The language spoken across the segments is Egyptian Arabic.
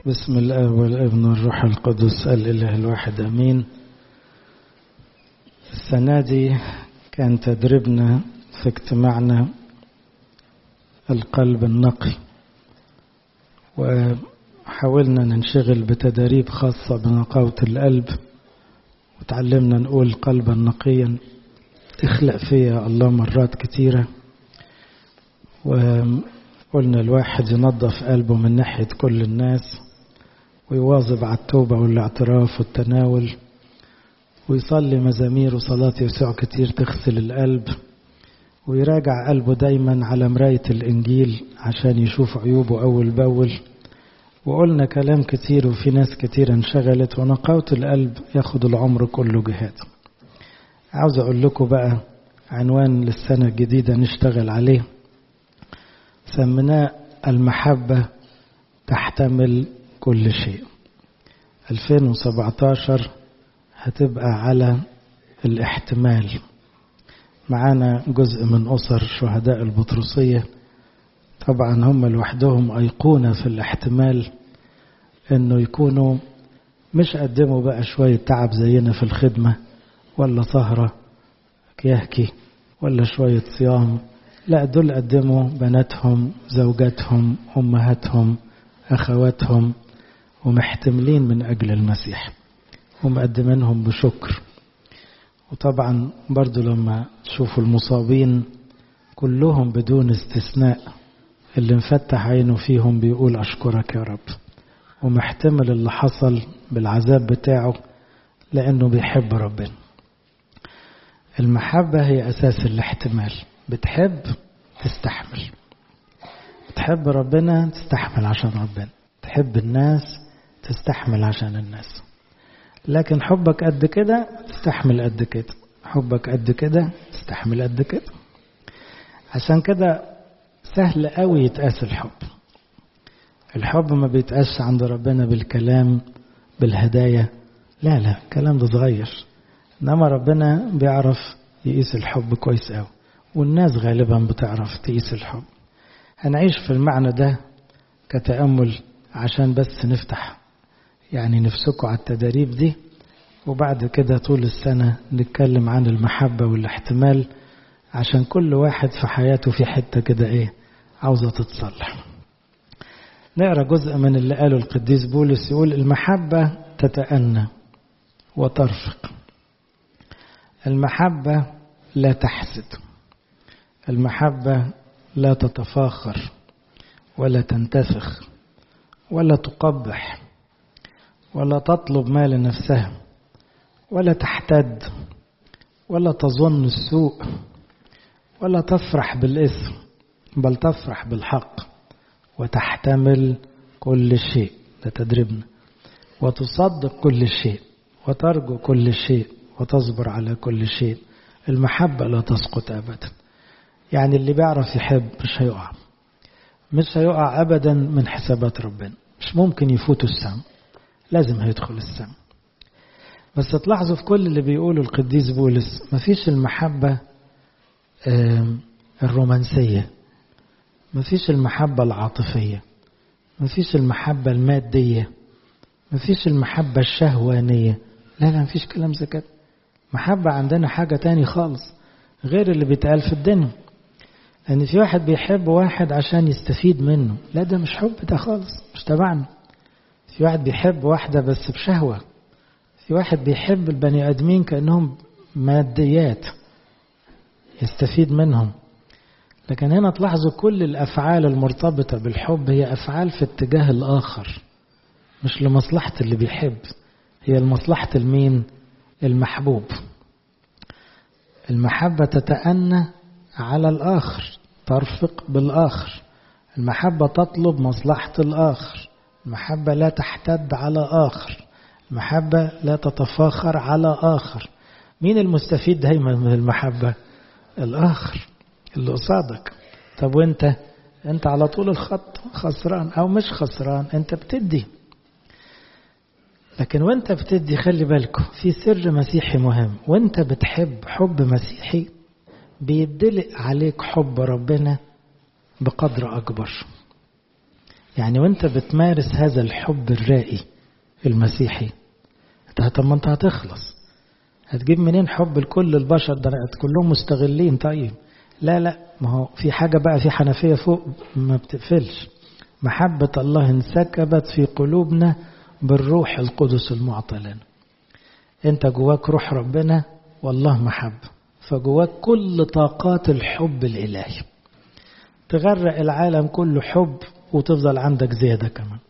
بسم الاب والابن والروح القدس الاله الواحد امين السنه دي كان تدريبنا في اجتماعنا القلب النقي وحاولنا ننشغل بتدريب خاصه بنقاوه القلب وتعلمنا نقول قلبا نقيا اخلق فيا الله مرات كتيره وقلنا الواحد ينظف قلبه من ناحيه كل الناس ويواظب على التوبة والاعتراف والتناول ويصلي مزامير وصلاة يسوع كتير تغسل القلب ويراجع قلبه دايما على مراية الإنجيل عشان يشوف عيوبه أول بأول وقلنا كلام كتير وفي ناس كتير انشغلت ونقاوة القلب ياخد العمر كله جهاد عاوز أقول لكم بقى عنوان للسنة الجديدة نشتغل عليه سميناه المحبة تحتمل كل شيء 2017 هتبقى على الاحتمال معانا جزء من أسر شهداء البطرسية طبعا هم لوحدهم أيقونة في الاحتمال انه يكونوا مش قدموا بقى شوية تعب زينا في الخدمة ولا سهرة كيهكي ولا شوية صيام لا دول قدموا بناتهم زوجاتهم أمهاتهم أخواتهم ومحتملين من أجل المسيح ومقدمينهم بشكر وطبعا برضو لما تشوفوا المصابين كلهم بدون استثناء اللي مفتح عينه فيهم بيقول أشكرك يا رب ومحتمل اللي حصل بالعذاب بتاعه لأنه بيحب ربنا المحبة هي أساس الاحتمال بتحب تستحمل بتحب ربنا تستحمل عشان ربنا تحب الناس تستحمل عشان الناس لكن حبك قد كده تستحمل قد كده حبك قد كده تستحمل قد كده عشان كده سهل قوي يتقاس الحب الحب ما بيتقاس عند ربنا بالكلام بالهدايا لا لا الكلام ده صغير انما ربنا بيعرف يقيس الحب كويس قوي والناس غالبا بتعرف تقيس الحب هنعيش في المعنى ده كتأمل عشان بس نفتح يعني نفسكم على التداريب دي وبعد كده طول السنة نتكلم عن المحبة والاحتمال عشان كل واحد في حياته في حتة كده ايه عاوزة تتصلح نقرأ جزء من اللي قاله القديس بولس يقول المحبة تتأنى وترفق المحبة لا تحسد المحبة لا تتفاخر ولا تنتفخ ولا تقبح ولا تطلب ما لنفسها ولا تحتد ولا تظن السوء ولا تفرح بالإثم بل تفرح بالحق وتحتمل كل شيء ده تدريبنا وتصدق كل شيء وترجو كل شيء وتصبر على كل شيء المحبة لا تسقط أبدا يعني اللي بيعرف يحب مش هيقع مش هيقع أبدا من حسابات ربنا مش ممكن يفوتوا السم لازم هيدخل السم بس تلاحظوا في كل اللي بيقوله القديس بولس مفيش المحبة الرومانسية مفيش المحبة العاطفية مفيش المحبة المادية مفيش المحبة الشهوانية لا لا مفيش كلام زي كده محبة عندنا حاجة تاني خالص غير اللي بيتقال في الدنيا لأن في واحد بيحب واحد عشان يستفيد منه لا ده مش حب ده خالص مش تبعنا في واحد بيحب واحدة بس بشهوة في واحد بيحب البني آدمين كأنهم ماديات يستفيد منهم لكن هنا تلاحظوا كل الأفعال المرتبطة بالحب هي أفعال في اتجاه الآخر مش لمصلحة اللي بيحب هي لمصلحة المين المحبوب المحبة تتأنى على الآخر ترفق بالآخر المحبة تطلب مصلحة الآخر المحبة لا تحتد على آخر المحبة لا تتفاخر على آخر مين المستفيد دايما من المحبة الآخر اللي قصادك طب وانت انت على طول الخط خسران او مش خسران انت بتدي لكن وانت بتدي خلي بالكم في سر مسيحي مهم وانت بتحب حب مسيحي بيدلق عليك حب ربنا بقدر اكبر يعني وانت بتمارس هذا الحب الرائي المسيحي انت طب ما انت هتخلص هتجيب منين حب لكل البشر ده كلهم مستغلين طيب لا لا ما هو في حاجة بقى في حنفية فوق ما بتقفلش محبة الله انسكبت في قلوبنا بالروح القدس المعطى لنا انت جواك روح ربنا والله محبة فجواك كل طاقات الحب الإلهي تغرق العالم كله حب وتفضل عندك زيادة كمان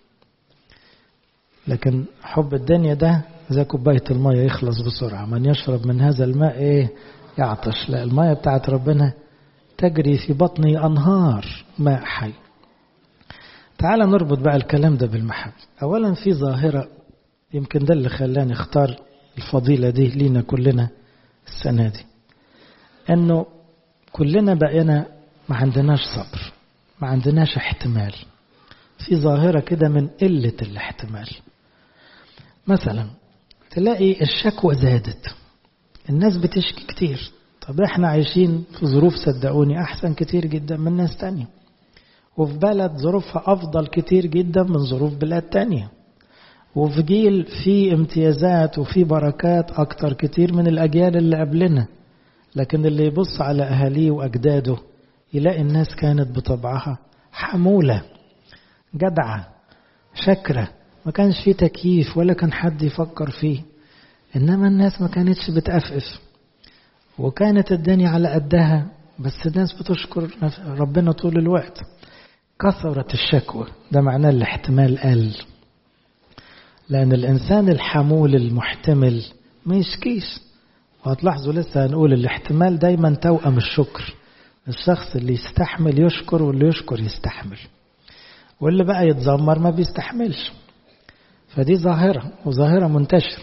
لكن حب الدنيا ده زي كوباية المية يخلص بسرعة من يشرب من هذا الماء ايه يعطش لا المية بتاعت ربنا تجري في بطني أنهار ماء حي تعال نربط بقى الكلام ده بالمحبة أولا في ظاهرة يمكن ده اللي خلاني اختار الفضيلة دي لينا كلنا السنة دي أنه كلنا بقينا ما عندناش صبر ما عندناش احتمال في ظاهرة كده من قلة الاحتمال مثلا تلاقي الشكوى زادت الناس بتشكي كتير طب احنا عايشين في ظروف صدقوني احسن كتير جدا من ناس تانية وفي بلد ظروفها افضل كتير جدا من ظروف بلاد تانية وفي جيل فيه امتيازات وفيه بركات اكتر كتير من الاجيال اللي قبلنا لكن اللي يبص على اهاليه واجداده يلاقي الناس كانت بطبعها حمولة جدعة شكرة ما كانش فيه تكييف ولا كان حد يفكر فيه إنما الناس ما كانتش بتأفف وكانت الدنيا على قدها بس الناس بتشكر ربنا طول الوقت كثرت الشكوى ده معناه الاحتمال قل لأن الإنسان الحمول المحتمل ما يشكيش وهتلاحظوا لسه هنقول الاحتمال دايما توأم الشكر الشخص اللي يستحمل يشكر واللي يشكر يستحمل واللي بقى يتذمر ما بيستحملش فدي ظاهرة وظاهرة منتشرة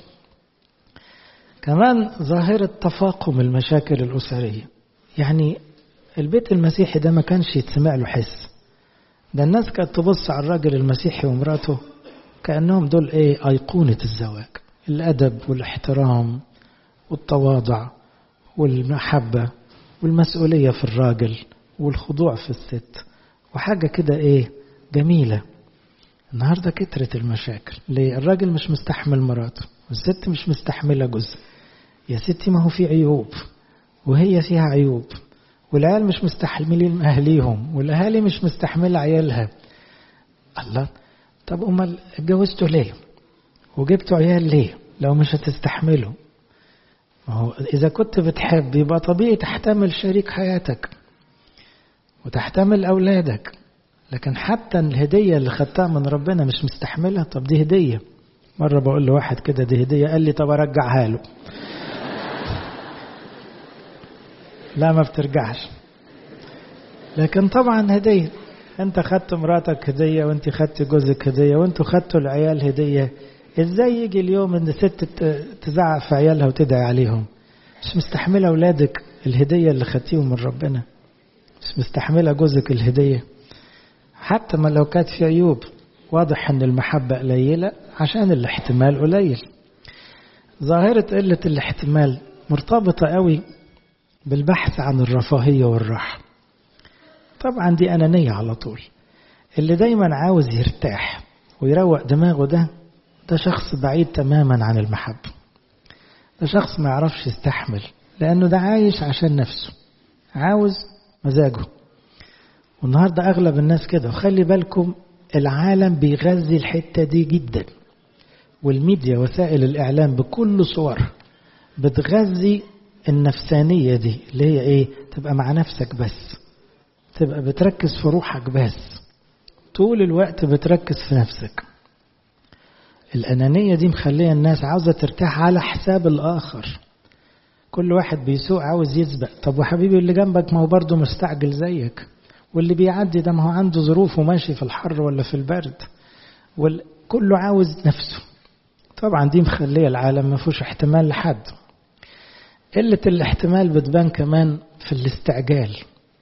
كمان ظاهرة تفاقم المشاكل الأسرية يعني البيت المسيحي ده ما كانش يتسمع له حس ده الناس كانت تبص على الراجل المسيحي ومراته كأنهم دول ايه أيقونة الزواج الأدب والاحترام والتواضع والمحبة والمسؤولية في الراجل والخضوع في الست وحاجة كده ايه جميلة النهاردة كترت المشاكل ليه الراجل مش مستحمل مراته والست مش مستحملة جزء يا ستي ما هو في عيوب وهي فيها عيوب والعيال مش مستحملين أهليهم والأهالي مش مستحملة عيالها الله طب أمال اتجوزتوا ليه وجبتوا عيال ليه لو مش هتستحملوا ما هو إذا كنت بتحب يبقى طبيعي تحتمل شريك حياتك وتحتمل أولادك لكن حتى الهدية اللي خدتها من ربنا مش مستحملها طب دي هدية مرة بقول لواحد كده دي هدية قال لي طب أرجعها له لا ما بترجعش لكن طبعا هدية انت خدت مراتك هدية وانت خدت جوزك هدية وانتوا خدتوا العيال هدية ازاي يجي اليوم ان ست تزعق في عيالها وتدعي عليهم مش مستحملة اولادك الهدية اللي خدتيهم من ربنا مش مستحملة جوزك الهدية حتى ما لو كانت في عيوب واضح ان المحبة قليلة عشان الاحتمال قليل ظاهرة قلة الاحتمال مرتبطة قوي بالبحث عن الرفاهية والراحة طبعا دي أنانية على طول اللي دايما عاوز يرتاح ويروق دماغه ده ده شخص بعيد تماما عن المحبة ده شخص ما يعرفش يستحمل لأنه ده عايش عشان نفسه عاوز مزاجه والنهاردة أغلب الناس كده وخلي بالكم العالم بيغذي الحتة دي جدا والميديا وسائل الإعلام بكل صورها بتغذي النفسانية دي اللي هي إيه تبقى مع نفسك بس تبقى بتركز في روحك بس طول الوقت بتركز في نفسك الأنانية دي مخلية الناس عاوزة ترتاح على حساب الآخر كل واحد بيسوق عاوز يسبق طب وحبيبي اللي جنبك ما هو برضه مستعجل زيك واللي بيعدي ده ما هو عنده ظروف وماشي في الحر ولا في البرد كله عاوز نفسه طبعا دي مخلية العالم ما فيهوش احتمال لحد قلة الاحتمال بتبان كمان في الاستعجال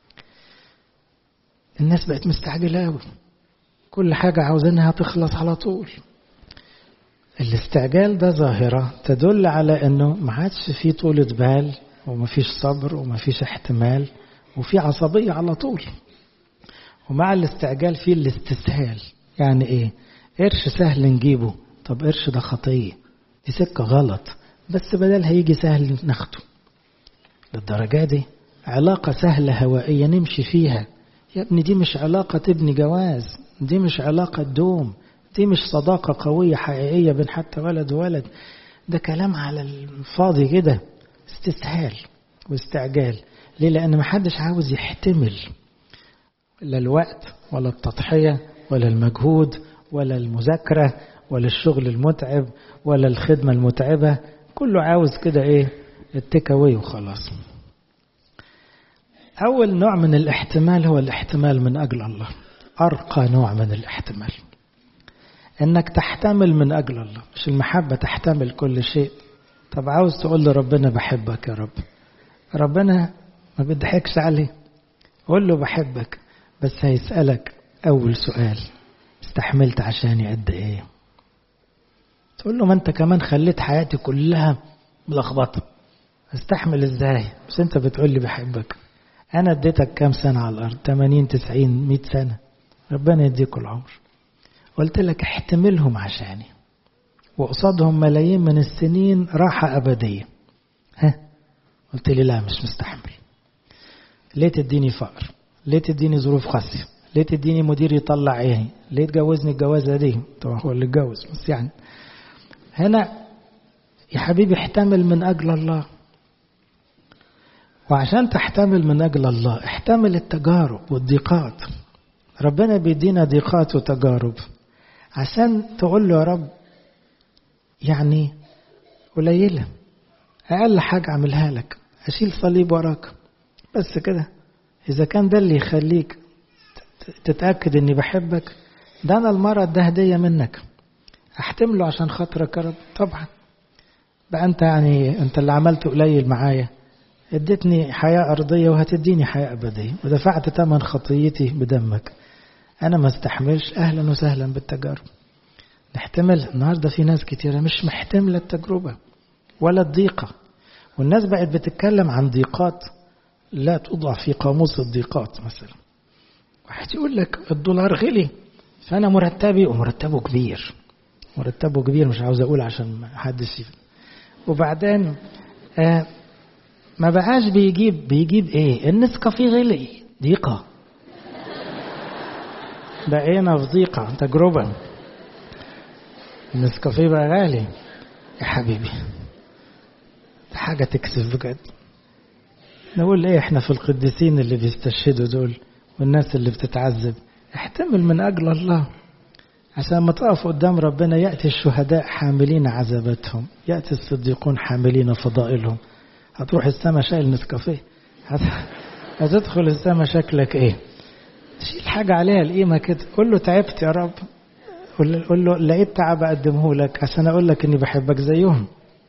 الناس بقت مستعجلة قوي كل حاجة عاوزينها تخلص على طول الاستعجال ده ظاهرة تدل على انه ما عادش في طولة بال وما فيش صبر وما فيش احتمال وفي عصبية على طول ومع الاستعجال في الاستسهال يعني ايه قرش سهل نجيبه طب قرش ده خطية دي سكة غلط بس بدل هيجي سهل ناخده للدرجة دي علاقة سهلة هوائية نمشي فيها يا ابني دي مش علاقة تبني جواز دي مش علاقة دوم دي مش صداقة قوية حقيقية بين حتى ولد وولد ده كلام على الفاضي كده استسهال واستعجال ليه لأن محدش عاوز يحتمل لا الوقت ولا التضحية ولا المجهود ولا المذاكرة ولا الشغل المتعب ولا الخدمة المتعبة كله عاوز كده ايه التكاوي وخلاص أول نوع من الاحتمال هو الاحتمال من أجل الله أرقى نوع من الاحتمال إنك تحتمل من أجل الله مش المحبة تحتمل كل شيء طب عاوز تقول لربنا بحبك يا رب ربنا ما بيضحكش عليه قول له بحبك بس هيسألك أول سؤال استحملت عشاني قد إيه تقول له ما أنت كمان خليت حياتي كلها ملخبطة استحمل إزاي بس أنت بتقول لي بحبك أنا اديتك كام سنة على الأرض 80 90 100 سنة ربنا يديك العمر قلت لك احتملهم عشاني وقصادهم ملايين من السنين راحة أبدية ها قلت لي لا مش مستحمل ليه تديني فقر ليه تديني ظروف قاسية ليه تديني مدير يطلع عيني ليه تجوزني الجوازة دي طبعا هو اللي اتجوز بس يعني هنا يا حبيبي احتمل من أجل الله وعشان تحتمل من أجل الله احتمل التجارب والضيقات ربنا بيدينا ضيقات وتجارب عشان تقول له يا رب يعني قليلة أقل حاجة أعملها لك أشيل صليب وراك بس كده إذا كان ده اللي يخليك تتأكد إني بحبك ده أنا المرض ده هدية منك أحتمله عشان خاطرك يا رب طبعا بقى أنت يعني أنت اللي عملته قليل معايا اديتني حياة أرضية وهتديني حياة أبدية ودفعت ثمن خطيتي بدمك أنا ما استحملش أهلا وسهلا بالتجارب نحتمل النهاردة في ناس كتيرة مش محتملة التجربة ولا الضيقة والناس بقت بتتكلم عن ضيقات لا توضع في قاموس الضيقات مثلا واحد يقول لك الدولار غلي فأنا مرتبي ومرتبه كبير مرتبه كبير مش عاوز أقول عشان ما حدش يفهم وبعدين آه ما بقاش بيجيب بيجيب ايه النسكافيه غلي ضيقة بقينا في ضيقة تجربة النسكافيه بقى غالي يا حبيبي ده حاجة تكسف بجد نقول ايه احنا في القديسين اللي بيستشهدوا دول والناس اللي بتتعذب احتمل من اجل الله عشان ما تقف قدام ربنا يأتي الشهداء حاملين عذاباتهم يأتي الصديقون حاملين فضائلهم هتروح السما شايل نسكافيه هتدخل السما شكلك ايه شيل حاجة عليها القيمة كده قول له تعبت يا رب قول له لقيت تعب أقدمه لك عشان أقول لك إني بحبك زيهم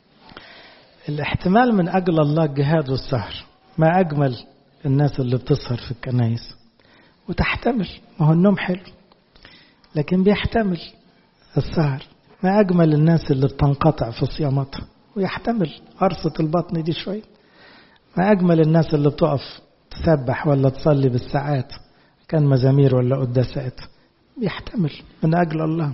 الاحتمال من أجل الله الجهاد والسهر ما أجمل الناس اللي بتسهر في الكنايس وتحتمل ما هو النوم حلو لكن بيحتمل السهر ما أجمل الناس اللي بتنقطع في صيامتها ويحتمل قرصة البطن دي شوية ما أجمل الناس اللي بتقف تسبح ولا تصلي بالساعات كان مزامير ولا قداسات بيحتمل من أجل الله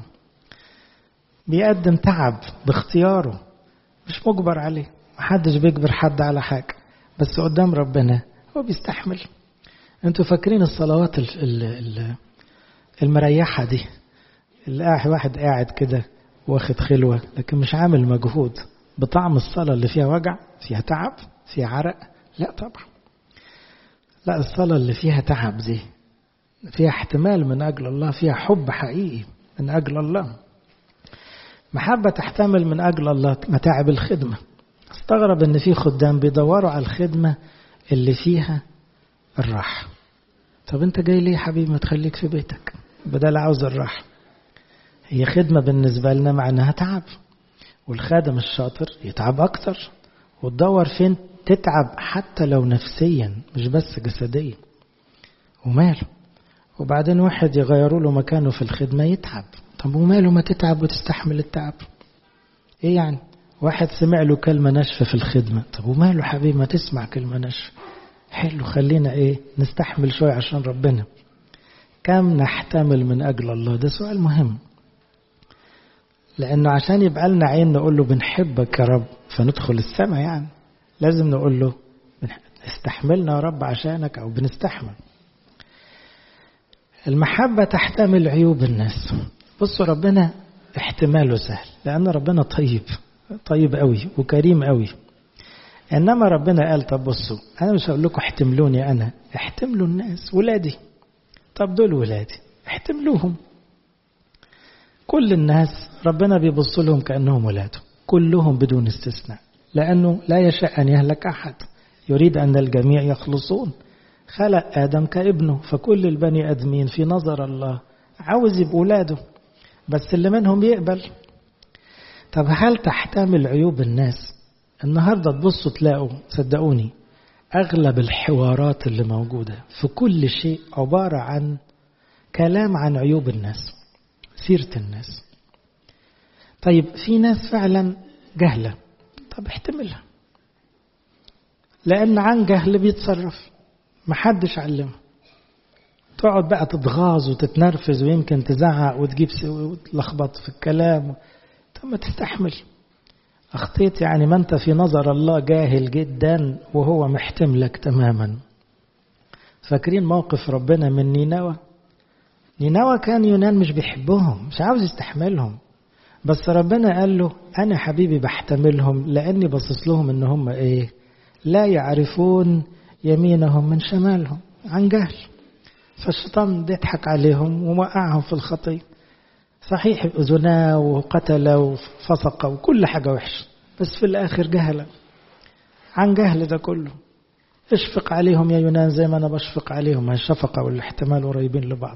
بيقدم تعب باختياره مش مجبر عليه محدش بيجبر حد على حاجة بس قدام ربنا هو بيستحمل انتوا فاكرين الصلوات ال ال ال المريحة دي اللي قاعد واحد قاعد كده واخد خلوة لكن مش عامل مجهود بطعم الصلاة اللي فيها وجع فيها تعب فيها عرق لا طبعا لا الصلاة اللي فيها تعب دي فيها احتمال من أجل الله فيها حب حقيقي من أجل الله محبة تحتمل من أجل الله متاعب الخدمة استغرب ان في خدام بيدوروا على الخدمة اللي فيها الراحة طب انت جاي ليه يا حبيبي ما تخليك في بيتك بدل عاوز الراحة هي خدمة بالنسبة لنا معناها تعب والخادم الشاطر يتعب أكتر وتدور فين تتعب حتى لو نفسيا مش بس جسديا وماله وبعدين واحد يغيروا له مكانه في الخدمة يتعب طب وماله ما تتعب وتستحمل التعب ايه يعني واحد سمع له كلمة ناشفة في الخدمة طب وماله حبيبي ما تسمع كلمة ناشفة حلو خلينا ايه نستحمل شوية عشان ربنا كم نحتمل من أجل الله ده سؤال مهم لأنه عشان يبقى لنا عين نقول له بنحبك يا رب فندخل السماء يعني لازم نقول له استحملنا يا رب عشانك أو بنستحمل المحبة تحتمل عيوب الناس بصوا ربنا احتماله سهل لأن ربنا طيب طيب قوي وكريم قوي إنما ربنا قال طب بصوا أنا مش هقول لكم احتملوني أنا احتملوا الناس ولادي طب دول ولادي احتملوهم كل الناس ربنا بيبص لهم كأنهم ولاده كلهم بدون استثناء لأنه لا يشاء أن يهلك أحد يريد أن الجميع يخلصون خلق آدم كابنه فكل البني آدمين في نظر الله عاوز يبقوا ولاده بس اللي منهم يقبل طب هل تحتمل عيوب الناس النهاردة تبصوا تلاقوا صدقوني أغلب الحوارات اللي موجودة في كل شيء عبارة عن كلام عن عيوب الناس سيرة الناس طيب في ناس فعلا جهلة طب احتملها لأن عن جهل بيتصرف محدش علمه تقعد بقى تتغاظ وتتنرفز ويمكن تزعق وتجيب وتلخبط في الكلام طب ما تستحمل أخطيت يعني ما أنت في نظر الله جاهل جدا وهو محتملك تماما فاكرين موقف ربنا من نينوى نينوى كان يونان مش بيحبهم مش عاوز يستحملهم بس ربنا قال له أنا حبيبي بحتملهم لأني باصص لهم إن هم إيه لا يعرفون يمينهم من شمالهم عن جهل فالشيطان بيضحك عليهم ووقعهم في الخطية صحيح زنا وقتل وفسق وكل حاجة وحشة بس في الآخر جهل عن جهل ده كله اشفق عليهم يا يونان زي ما أنا بشفق عليهم الشفقة والاحتمال قريبين لبعض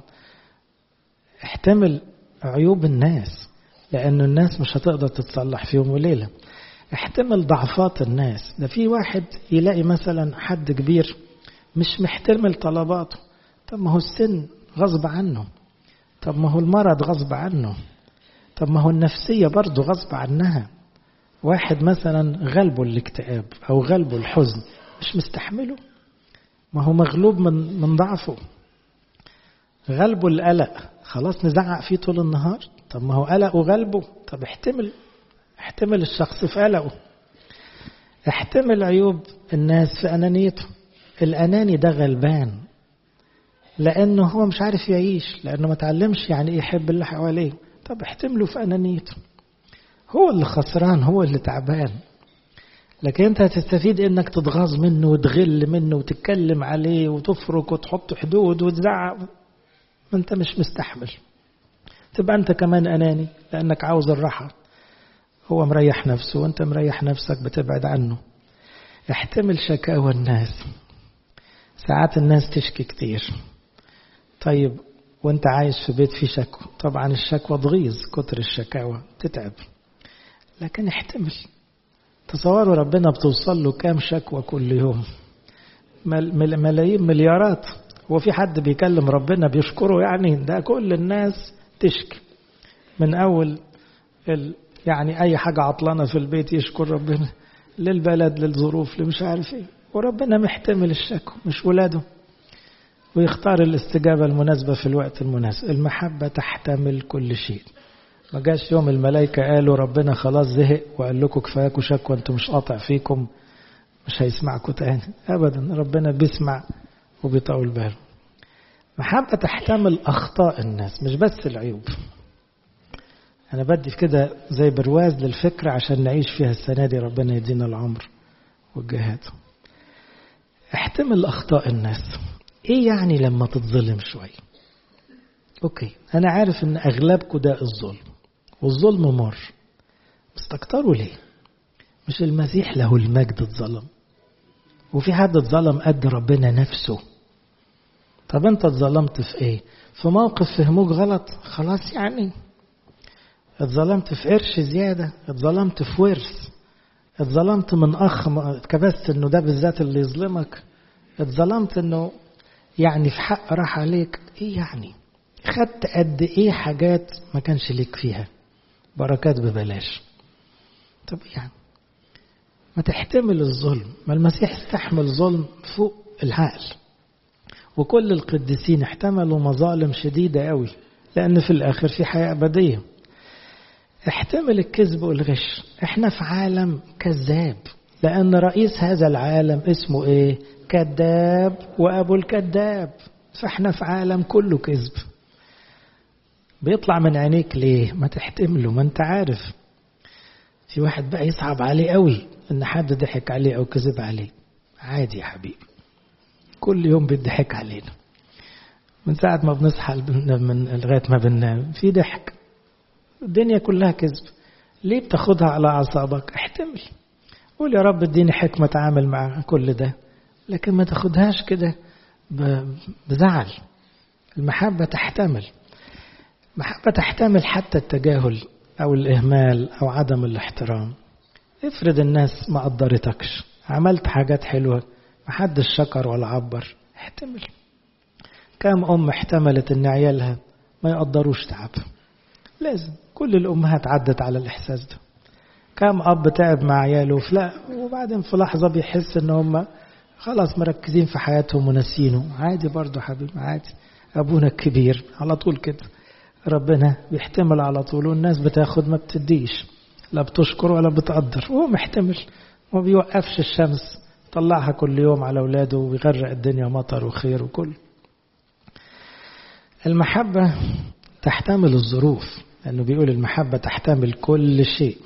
احتمل عيوب الناس لأن الناس مش هتقدر تتصلح في يوم وليلة احتمل ضعفات الناس ده في واحد يلاقي مثلا حد كبير مش محتمل طلباته طب ما هو السن غصب عنه طب ما هو المرض غصب عنه طب ما هو النفسية برضه غصب عنها واحد مثلا غلبه الاكتئاب أو غلبه الحزن مش مستحمله ما هو مغلوب من من ضعفه غلبه القلق خلاص نزعق فيه طول النهار طب ما هو قلق وغلبه طب احتمل احتمل الشخص في قلقه احتمل عيوب الناس في أنانيته الأناني ده غلبان لأنه هو مش عارف يعيش لأنه ما تعلمش يعني إيه يحب اللي حواليه طب احتمله في أنانيته هو اللي خسران هو اللي تعبان لكن انت هتستفيد انك تتغاظ منه وتغل منه وتتكلم عليه وتفرك وتحط حدود وتزعق ما انت مش مستحمل تبقى انت كمان اناني لانك عاوز الراحه هو مريح نفسه وانت مريح نفسك بتبعد عنه احتمل شكاوى الناس ساعات الناس تشكي كتير طيب وانت عايش في بيت فيه شكوى طبعا الشكوى تغيظ كتر الشكاوى تتعب لكن احتمل تصوروا ربنا بتوصل له كام شكوى كل يوم ملايين مليارات هو في حد بيكلم ربنا بيشكره يعني ده كل الناس تشكي من أول ال يعني أي حاجة عطلانة في البيت يشكر ربنا للبلد للظروف لمش عارف ايه وربنا محتمل الشكوى مش ولاده ويختار الاستجابة المناسبة في الوقت المناسب المحبة تحتمل كل شيء ما جاش يوم الملائكة قالوا ربنا خلاص زهق وقال لكم كفاياكم شكوى انتم مش قاطع فيكم مش هيسمعكم تاني ابدا ربنا بيسمع وبيطول باله محبة تحتمل أخطاء الناس مش بس العيوب أنا بدي في كده زي برواز للفكرة عشان نعيش فيها السنة دي ربنا يدينا العمر والجهاد احتمل أخطاء الناس إيه يعني لما تتظلم شوي أوكي أنا عارف إن أغلبكم ده الظلم والظلم مر مستكتروا ليه مش المسيح له المجد اتظلم وفي حد اتظلم قد ربنا نفسه طب انت اتظلمت في ايه في موقف فهموك غلط خلاص يعني اتظلمت في قرش زيادة اتظلمت في ورث اتظلمت من أخ اتكبست انه ده بالذات اللي يظلمك اتظلمت انه يعني في حق راح عليك ايه يعني خدت قد ايه حاجات ما كانش ليك فيها بركات ببلاش طب يعني ما تحتمل الظلم ما المسيح استحمل ظلم فوق العقل وكل القديسين احتملوا مظالم شديدة قوي لأن في الآخر في حياة أبدية احتمل الكذب والغش احنا في عالم كذاب لأن رئيس هذا العالم اسمه ايه كذاب وأبو الكذاب فاحنا في عالم كله كذب بيطلع من عينيك ليه ما تحتمله ما انت عارف في واحد بقى يصعب عليه قوي ان حد ضحك عليه او كذب عليه عادي يا حبيبي كل يوم بيضحك علينا من ساعة ما بنصحى من لغاية ما بننام في ضحك الدنيا كلها كذب ليه بتاخدها على أعصابك احتمل قول يا رب اديني حكمة اتعامل مع كل ده لكن ما تاخدهاش كده بزعل المحبة تحتمل محبة تحتمل حتى التجاهل أو الإهمال أو عدم الاحترام افرض الناس ما قدرتكش عملت حاجات حلوة محدش شكر ولا عبر احتمل كم أم احتملت إن عيالها ما يقدروش تعبها لازم كل الأمهات عدت على الإحساس ده كم أب تعب مع عياله فلا وبعدين في لحظة بيحس إن هم خلاص مركزين في حياتهم وناسينه عادي برضه حبيبي عادي أبونا الكبير على طول كده ربنا بيحتمل على طول والناس بتاخد ما بتديش لا بتشكر ولا بتقدر وهو محتمل ما بيوقفش الشمس طلعها كل يوم على أولاده ويغرق الدنيا مطر وخير وكل المحبة تحتمل الظروف لأنه بيقول المحبة تحتمل كل شيء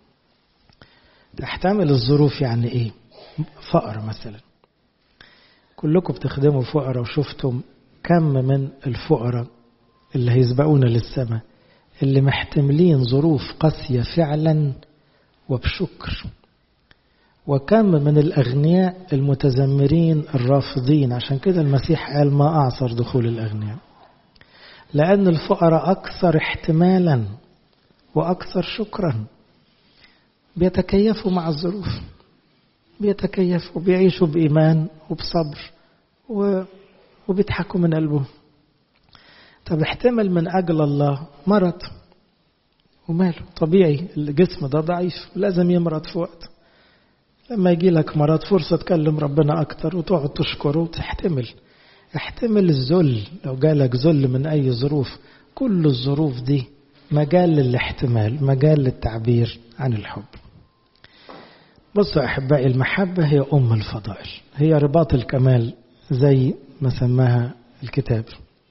تحتمل الظروف يعني إيه فقر مثلا كلكم بتخدموا فقراء وشفتم كم من الفقراء اللي هيسبقونا للسماء اللي محتملين ظروف قاسية فعلا وبشكر وكم من الأغنياء المتذمرين الرافضين عشان كده المسيح قال ما أعصر دخول الأغنياء لأن الفقراء أكثر احتمالا وأكثر شكرا بيتكيفوا مع الظروف بيتكيفوا وبيعيشوا بإيمان وبصبر وبيضحكوا من قلبهم طب احتمل من أجل الله مرض وماله طبيعي الجسم ده ضعيف لازم يمرض في وقت لما يجي لك مرض فرصة تكلم ربنا أكتر وتقعد تشكره وتحتمل احتمل الذل لو جالك ذل من أي ظروف كل الظروف دي مجال للاحتمال مجال للتعبير عن الحب بصوا أحبائي المحبة هي أم الفضائل هي رباط الكمال زي ما سماها الكتاب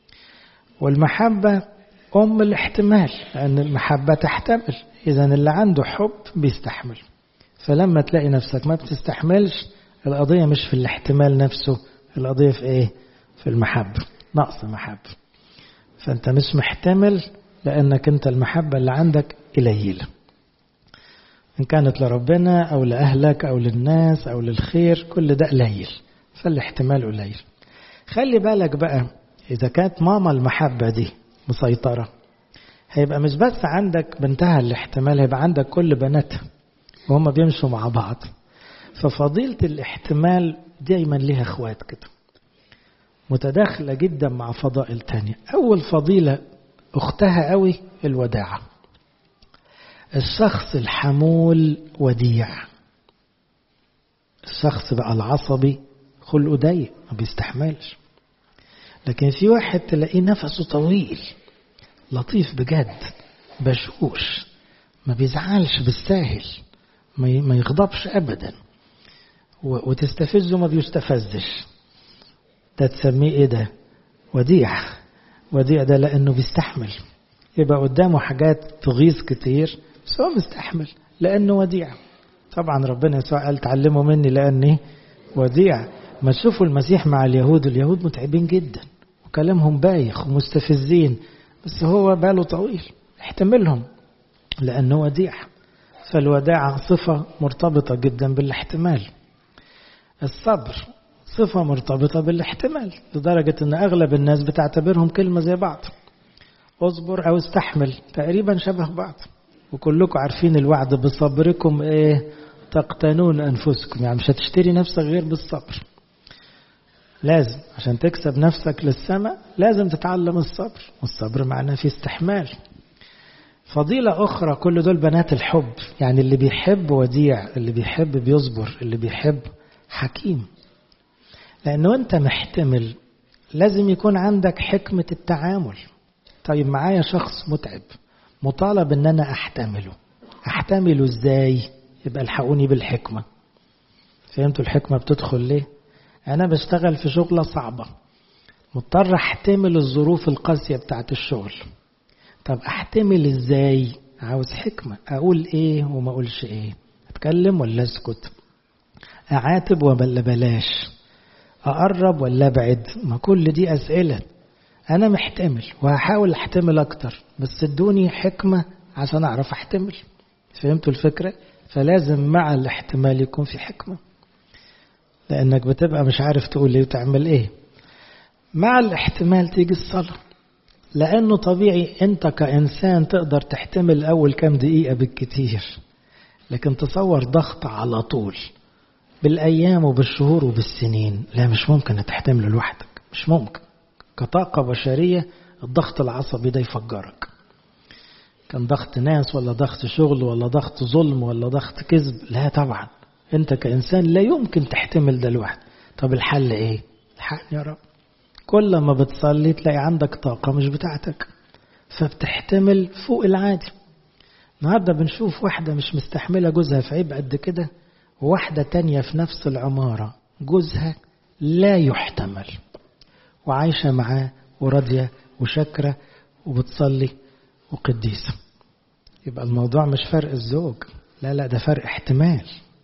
والمحبة أم الاحتمال لأن المحبة تحتمل إذا اللي عنده حب بيستحمل فلما تلاقي نفسك ما بتستحملش القضية مش في الاحتمال نفسه القضية في إيه؟ في المحبة نقص محبة فأنت مش محتمل لأنك أنت المحبة اللي عندك قليلة إن كانت لربنا أو لأهلك أو للناس أو للخير كل ده قليل فالاحتمال قليل خلي بالك بقى إذا كانت ماما المحبة دي مسيطرة هيبقى مش بس عندك بنتها الاحتمال هيبقى عندك كل بناتها وهم بيمشوا مع بعض ففضيلة الاحتمال دايما ليها اخوات كده متداخلة جدا مع فضائل تانية أول فضيلة أختها قوي الوداعة الشخص الحمول وديع الشخص بقى العصبي خلقه ضيق ما بيستحملش لكن في واحد تلاقيه نفسه طويل لطيف بجد بشوش ما بيزعلش بالساهل ما يغضبش ابدا وتستفزه ما بيستفزش ده تسميه ايه ده وديع وديع ده لانه بيستحمل يبقى قدامه حاجات تغيظ كتير بس هو مستحمل لانه وديع طبعا ربنا يسوع قال تعلموا مني لاني وديع ما تشوفوا المسيح مع اليهود اليهود متعبين جدا وكلامهم بايخ ومستفزين بس هو باله طويل احتملهم لأنه وديع فالوداعة صفة مرتبطة جدا بالاحتمال الصبر صفة مرتبطة بالاحتمال لدرجة أن أغلب الناس بتعتبرهم كلمة زي بعض اصبر أو استحمل تقريبا شبه بعض وكلكم عارفين الوعد بصبركم ايه تقتنون أنفسكم يعني مش هتشتري نفسك غير بالصبر لازم عشان تكسب نفسك للسماء لازم تتعلم الصبر والصبر معناه في استحمال فضيلة أخرى كل دول بنات الحب يعني اللي بيحب وديع اللي بيحب بيصبر اللي بيحب حكيم لأنه أنت محتمل لازم يكون عندك حكمة التعامل طيب معايا شخص متعب مطالب ان انا احتمله احتمله ازاي يبقى الحقوني بالحكمة فهمتوا الحكمة بتدخل ليه انا بشتغل في شغلة صعبة مضطر احتمل الظروف القاسية بتاعت الشغل طب احتمل ازاي عاوز حكمة اقول ايه وما اقولش ايه اتكلم ولا اسكت اعاتب ولا بلاش اقرب ولا ابعد ما كل دي اسئلة انا محتمل وهحاول احتمل اكتر بس ادوني حكمة عشان اعرف احتمل فهمتوا الفكرة فلازم مع الاحتمال يكون في حكمة لانك بتبقى مش عارف تقول ايه وتعمل ايه مع الاحتمال تيجي الصلاة لأنه طبيعي أنت كإنسان تقدر تحتمل أول كام دقيقة بالكتير لكن تصور ضغط على طول بالأيام وبالشهور وبالسنين لا مش ممكن تحتمله لوحدك مش ممكن كطاقة بشرية الضغط العصبي ده يفجرك كان ضغط ناس ولا ضغط شغل ولا ضغط ظلم ولا ضغط كذب لا طبعا انت كإنسان لا يمكن تحتمل ده لوحدك طب الحل ايه الحقني يا رب كل ما بتصلي تلاقي عندك طاقة مش بتاعتك فبتحتمل فوق العادي النهارده بنشوف واحدة مش مستحملة جوزها في عيب قد كده وواحدة تانية في نفس العمارة جوزها لا يحتمل وعايشة معاه وراضية وشاكرة وبتصلي وقديسة يبقى الموضوع مش فرق الزوج لا لا ده فرق احتمال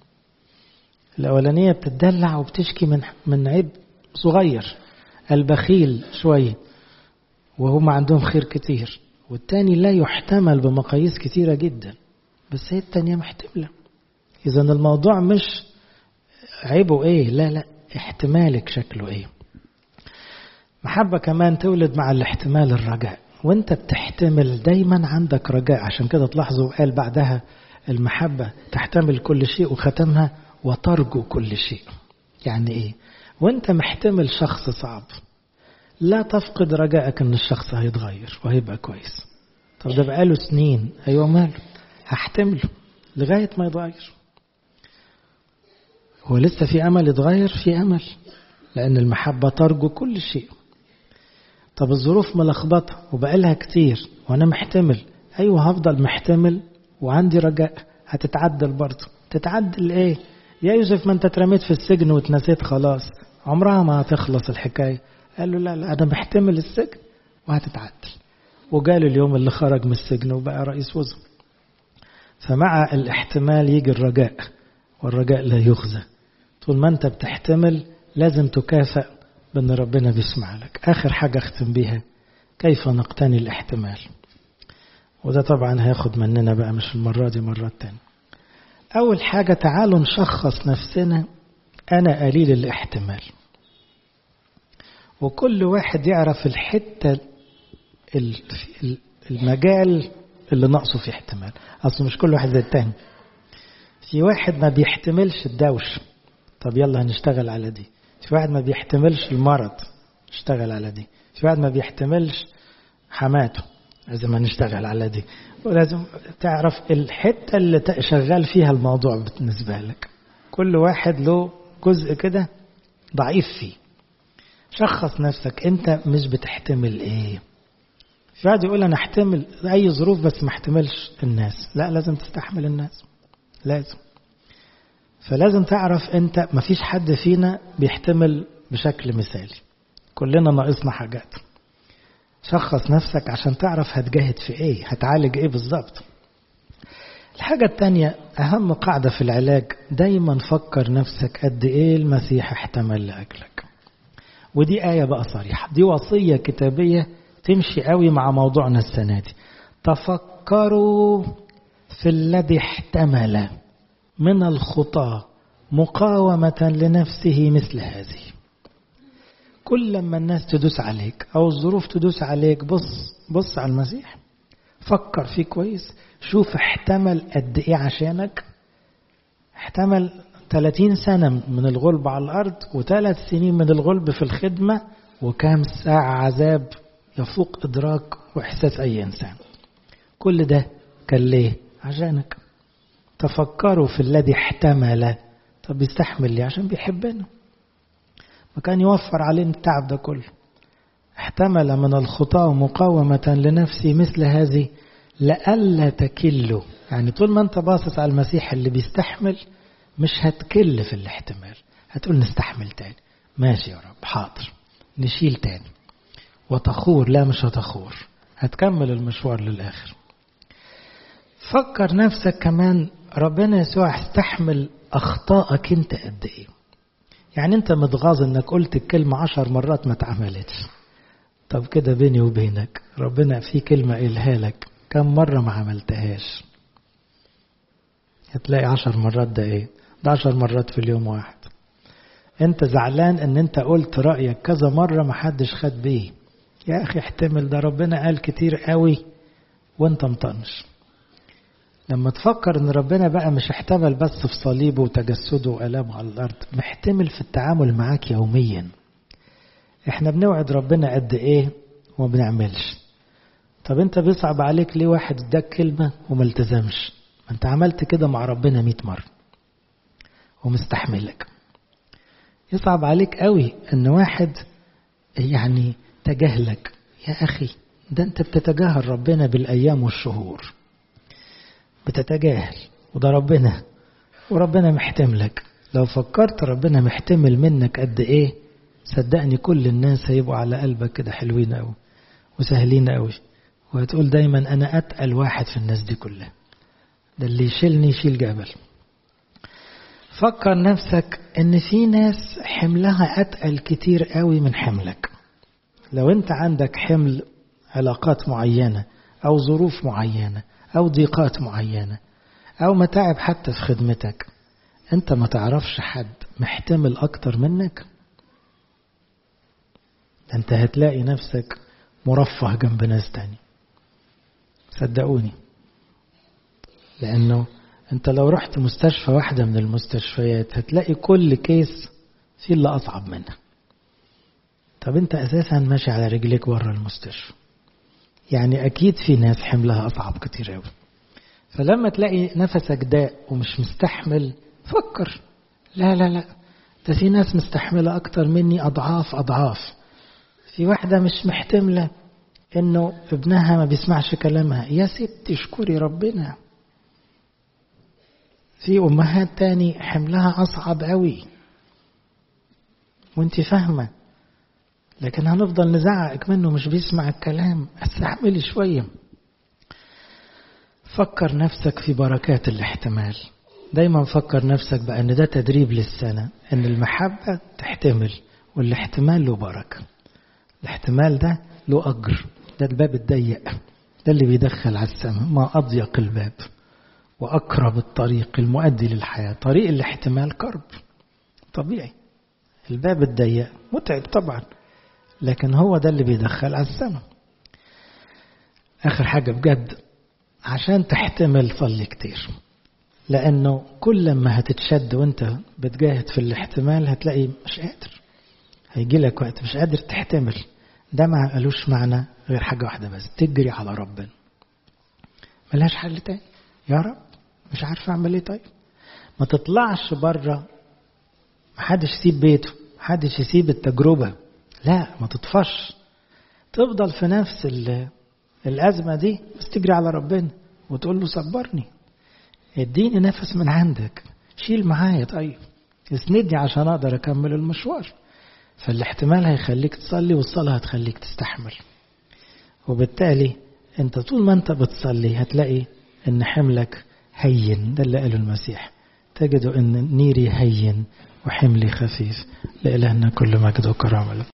الأولانية بتدلع وبتشكي من من عيب صغير البخيل شوية وهم عندهم خير كتير والتاني لا يحتمل بمقاييس كتيرة جدا بس هي التانية محتملة إذا الموضوع مش عيبه إيه لا لا احتمالك شكله إيه محبة كمان تولد مع الاحتمال الرجاء وانت بتحتمل دايما عندك رجاء عشان كده تلاحظوا قال بعدها المحبة تحتمل كل شيء وختمها وترجو كل شيء يعني ايه وانت محتمل شخص صعب لا تفقد رجائك ان الشخص هيتغير وهيبقى كويس طب ده بقاله سنين ايوه ماله هحتمله لغاية ما يتغير هو لسه في امل يتغير في امل لان المحبة ترجو كل شيء طب الظروف ملخبطة وبقالها كتير وانا محتمل ايوه هفضل محتمل وعندي رجاء هتتعدل برضه تتعدل ايه يا يوسف ما انت اترميت في السجن واتنسيت خلاص عمرها ما هتخلص الحكاية قال له لا لا أنا محتمل السجن وهتتعدل وقال اليوم اللي خرج من السجن وبقى رئيس وزراء فمع الاحتمال يجي الرجاء والرجاء لا يخزى طول ما انت بتحتمل لازم تكافئ بان ربنا بيسمع لك اخر حاجة اختم بيها كيف نقتني الاحتمال وده طبعا هياخد مننا بقى مش المرة دي مرات تانية أول حاجة تعالوا نشخص نفسنا أنا قليل الاحتمال وكل واحد يعرف الحتة المجال اللي ناقصه في احتمال أصل مش كل واحد زي التاني في واحد ما بيحتملش الدوش طب يلا هنشتغل على دي في واحد ما بيحتملش المرض نشتغل على دي في واحد ما بيحتملش حماته لازم هنشتغل على دي ولازم تعرف الحتة اللي شغال فيها الموضوع بالنسبة لك كل واحد له جزء كده ضعيف فيه شخص نفسك انت مش بتحتمل ايه في واحد يقول انا احتمل اي ظروف بس ما احتملش الناس لا لازم تستحمل الناس لازم فلازم تعرف انت ما فيش حد فينا بيحتمل بشكل مثالي كلنا ناقصنا حاجات شخص نفسك عشان تعرف هتجاهد في ايه هتعالج ايه بالظبط الحاجة التانية أهم قاعدة في العلاج دايما فكر نفسك قد إيه المسيح احتمل لأجلك ودي آية بقى صريحة دي وصية كتابية تمشي قوي مع موضوعنا السنة دي تفكروا في الذي احتمل من الخطى مقاومة لنفسه مثل هذه كل لما الناس تدوس عليك أو الظروف تدوس عليك بص بص على المسيح فكر فيه كويس شوف احتمل قد ايه عشانك احتمل 30 سنة من الغلب على الأرض وثلاث سنين من الغلب في الخدمة وكام ساعة عذاب يفوق إدراك وإحساس أي إنسان كل ده كان ليه عشانك تفكروا في الذي احتمل طب بيستحمل ليه عشان بيحبنا ما كان يوفر علينا التعب ده كله احتمل من الخطاة مقاومة لنفسي مثل هذه لألا تكلوا يعني طول ما انت باصص على المسيح اللي بيستحمل مش هتكل في الاحتمال هتقول نستحمل تاني ماشي يا رب حاضر نشيل تاني وتخور لا مش هتخور هتكمل المشوار للآخر فكر نفسك كمان ربنا يسوع استحمل أخطائك انت قد ايه يعني انت متغاظ انك قلت الكلمة عشر مرات ما اتعملتش طب كده بيني وبينك ربنا في كلمة قالها لك كم مرة ما عملتهاش هتلاقي عشر مرات ده ايه ده عشر مرات في اليوم واحد انت زعلان ان انت قلت رأيك كذا مرة ما حدش خد بيه يا اخي احتمل ده ربنا قال كتير قوي وانت مطنش لما تفكر ان ربنا بقى مش احتمل بس في صليبه وتجسده وألامه على الأرض محتمل في التعامل معاك يوميا احنا بنوعد ربنا قد ايه وما بنعملش طب انت بيصعب عليك ليه واحد اداك كلمة وما التزمش ما انت عملت كده مع ربنا مئة مرة ومستحملك يصعب عليك قوي ان واحد يعني تجاهلك يا اخي ده انت بتتجاهل ربنا بالايام والشهور بتتجاهل وده ربنا وربنا محتملك لو فكرت ربنا محتمل منك قد ايه صدقني كل الناس هيبقوا على قلبك كده حلوين قوي وسهلين قوي وهتقول دايما انا اتقل واحد في الناس دي كلها ده اللي يشيلني يشيل جبل فكر نفسك ان في ناس حملها اتقل كتير قوي من حملك لو انت عندك حمل علاقات معينة او ظروف معينة او ضيقات معينة او متاعب حتى في خدمتك انت ما تعرفش حد محتمل اكتر منك انت هتلاقي نفسك مرفه جنب ناس تاني صدقوني لانه انت لو رحت مستشفى واحدة من المستشفيات هتلاقي كل كيس في اللي اصعب منها طب انت اساسا ماشي على رجليك بره المستشفى يعني اكيد في ناس حملها اصعب كتير قوي فلما تلاقي نفسك ضاق ومش مستحمل فكر لا لا لا ده في ناس مستحملة اكتر مني اضعاف اضعاف في واحدة مش محتملة انه ابنها ما بيسمعش كلامها يا ست اشكري ربنا في امهات تاني حملها اصعب قوي وانت فاهمة لكن هنفضل نزعقك منه مش بيسمع الكلام استحملي شوية فكر نفسك في بركات الاحتمال دايما فكر نفسك بقى ان ده تدريب للسنة ان المحبة تحتمل والاحتمال له بركة الاحتمال ده له أجر ده الباب الضيق ده اللي بيدخل على السماء ما أضيق الباب وأقرب الطريق المؤدي للحياة طريق الاحتمال كرب طبيعي الباب الضيق متعب طبعا لكن هو ده اللي بيدخل على السماء آخر حاجة بجد عشان تحتمل صلي كتير لأنه كل ما هتتشد وانت بتجاهد في الاحتمال هتلاقي مش قادر هيجي لك وقت مش قادر تحتمل ده ما قالوش معنى غير حاجة واحدة بس تجري على ربنا ملهاش حل تاني يا رب مش عارف اعمل ايه طيب ما تطلعش بره محدش يسيب بيته محدش يسيب التجربة لا ما تطفش تفضل في نفس الأزمة دي بس تجري على ربنا وتقول له صبرني اديني نفس من عندك شيل معايا طيب اسندني عشان اقدر اكمل المشوار فالاحتمال هيخليك تصلي والصلاة هتخليك تستحمل وبالتالي انت طول ما انت بتصلي هتلاقي ان حملك هين ده اللي قاله المسيح تجد ان نيري هين وحملي خفيف لإلهنا كل مجد وكرامة